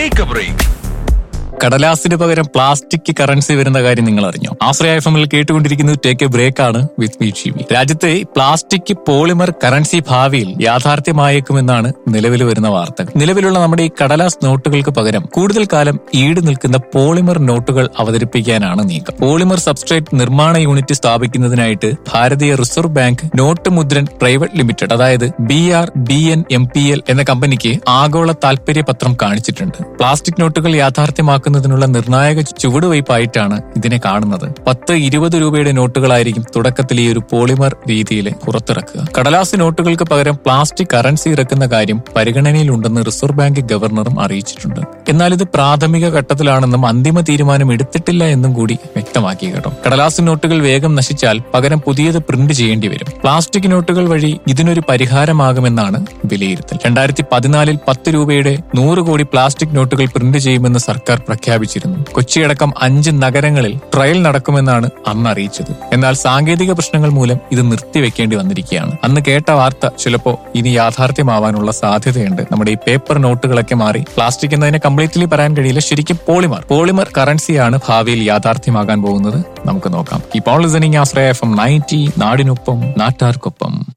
take a break കടലാസിന് പകരം plastic currency വരുന്ന കാര്യം നിങ്ങൾ അറിഞ്ഞോ ആശ്രയ എഫ് എമ്മിൽ കേട്ടുകൊണ്ടിരിക്കുന്നത് ടേക്ക് എ ബ്രേക്ക് ആണ് വിത്ത് വി ടി വി രാജ്യത്തെ പ്ലാസ്റ്റിക് പോളിമർ കറൻസി ഭാവിയിൽ യാഥാർത്ഥ്യമായേക്കുമെന്നാണ് നിലവിൽ വരുന്ന വാർത്തകൾ നിലവിലുള്ള നമ്മുടെ ഈ കടലാസ് നോട്ടുകൾക്ക് പകരം കൂടുതൽ കാലം ഈട് നിൽക്കുന്ന പോളിമർ നോട്ടുകൾ അവതരിപ്പിക്കാനാണ് നീക്കം പോളിമർ സബ്സ്ട്രേറ്റ് നിർമ്മാണ യൂണിറ്റ് സ്ഥാപിക്കുന്നതിനായിട്ട് Bharatiya Reserve Bank Note Mudran Private Limited അതായത് B R B N M P L എന്ന കമ്പനിക്ക് ആഗോള താൽപര്യ പത്രം കാണിച്ചിട്ടുണ്ട് പ്ലാസ്റ്റിക് നോട്ടുകൾ യാഥാർത്ഥ്യമാക്കുന്നതിനുള്ള നിർണായക ചുവടുവയ്പായിട്ടാണ് ഇതിനെ കാണുന്നത് പത്ത് ഇരുപത് രൂപയുടെ നോട്ടുകളായിരിക്കും തുടക്കത്തിൽ ഈ ഒരു പോളിമർ രീതിയിൽ പുറത്തിറക്കുക കടലാസ് നോട്ടുകൾക്ക് പകരം പ്ലാസ്റ്റിക് കറൻസി ഇറക്കുന്ന കാര്യം പരിഗണനയിലുണ്ടെന്ന് റിസർവ് ബാങ്ക് ഗവർണറും അറിയിച്ചിട്ടുണ്ട് എന്നാൽ ഇത് പ്രാഥമിക ഘട്ടത്തിലാണെന്നും അന്തിമ തീരുമാനം എടുത്തിട്ടില്ല എന്നും കൂടി വ്യക്തമാക്കി കേട്ടോ കടലാസ് നോട്ടുകൾ വേഗം നശിച്ചാൽ പകരം പുതിയത് പ്രിന്റ് ചെയ്യേണ്ടി വരും പ്ലാസ്റ്റിക് നോട്ടുകൾ വഴി ഇതിനൊരു പരിഹാരമാകുമെന്നാണ് വിലയിരുത്തൽ രണ്ടായിരത്തി പതിനാലിൽ പത്ത് രൂപയുടെ നൂറ് കോടി പ്ലാസ്റ്റിക് നോട്ടുകൾ പ്രിന്റ് ചെയ്യുമെന്ന് സർക്കാർ പ്രഖ്യാപിച്ചിരുന്നു കൊച്ചിയടക്കം അഞ്ച് നഗരങ്ങളിൽ ട്രയൽ നടക്കുമെന്നാണ് അന്ന് അറിയിച്ചത് എന്നാൽ സാങ്കേതിക പ്രശ്നങ്ങൾ മൂലം ഇത് നിർത്തിവെക്കേണ്ടി വന്നിരിക്കുകയാണ് അന്ന് കേട്ട വാർത്ത ചിലപ്പോ ഇനി യാഥാർത്ഥ്യമാവാനുള്ള സാധ്യതയുണ്ട് നമ്മുടെ ഈ പേപ്പർ നോട്ടുകളൊക്കെ മാറി പ്ലാസ്റ്റിക് എന്നതിനെ കംപ്ലീറ്റ്ലി പറയാൻ കഴിയില്ല ശരിക്കും പോളിമർ പോളിമർ കറൻസിയാണ് ഭാവിയിൽ യാഥാർത്ഥ്യമാകാൻ പോകുന്നത് നമുക്ക് നോക്കാം ഇപ്പോൾ listening Ashraya F M ninety നാടിനൊപ്പം നാട്ടാർക്കൊപ്പം